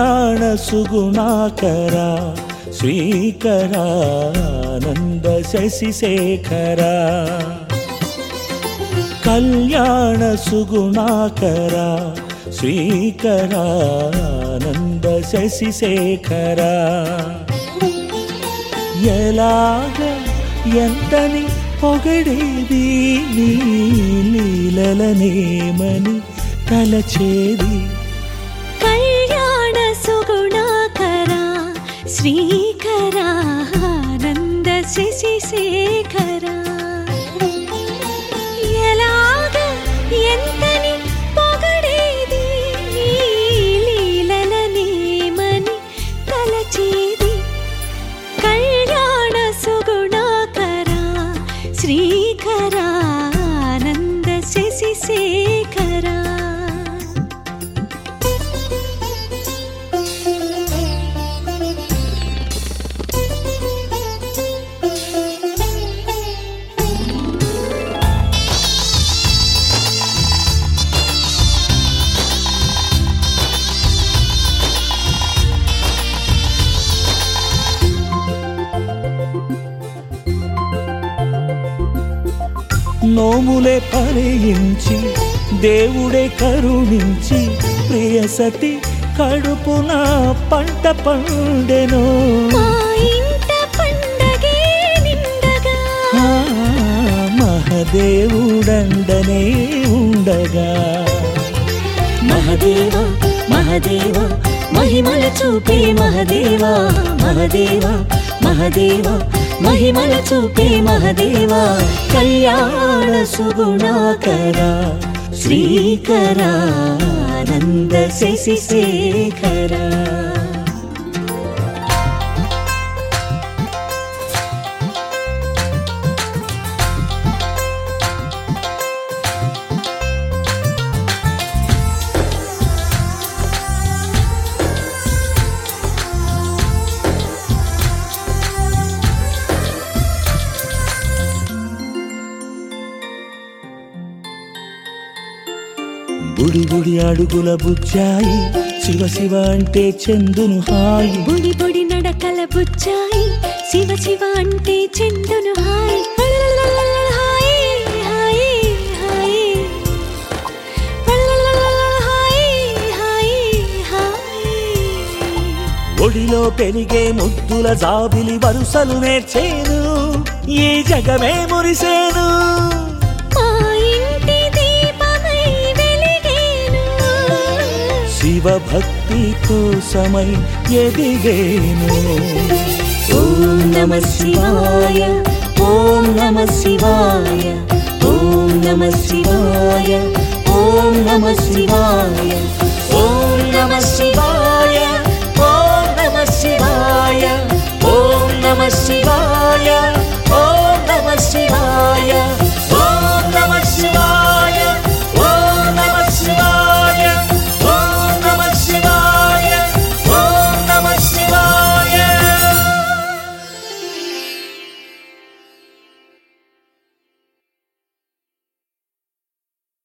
కళ్యాణ సుగుణాకర శ్రీకరానంద శశిశేఖర కళ్యాణ సుగుణాకర శ్రీకరానంద శశిశేఖర ఎలాగ ఎంతని పొగడేది నీ లీలలనేమని తలచేది కళ్యాణ సుగుణాకర శ్రీకరానంద శశిశేఖర ఎలాగ ఎంతని పొగడేది నీ లీలలనేమని తలచేది కళ్యాణ సుగుణాకర శ్రీకరానంద శశిశేఖర నోములే ఫలించి దేవుడే కరుణించి ప్రియసతి కడుపున పంట పండెను మా ఇంట పండగే నిండగా ఆ, మహదేవుడండనే ఉండగా మహదేవ మహదేవ మహిమల చూపే మహదేవ మహదేవ మహదేవ మహిమల చూపే మహదేవ కళ్యాణ సుగుణాకర శ్రీకరానంద శశిశేఖర బుడి బుడి అడుగుల బుచ్చాయి శివ శివ అంటే చందును హాయి బుడి బుడి నడకల బుచ్చాయి శివ శివ అంటే చెందును హాయ్ హాయ్ హాయ్ హాయ్ హాయ్ హాయ్ హాయ్ ఒడిలో పెరిగే ముద్దుల జాబిలి వరుసలు నేర్చేను ఈ జగమే మురిసేను మా ఇంటి దీపమై వెలిగేను శివ భక్తి కోసమై ఎదిగేను ఓం నమ శివాయ ఓం నమ శివాయ ఓం నమ శివాయ ఓం నమ శివాయ ఓం నమ శివాయ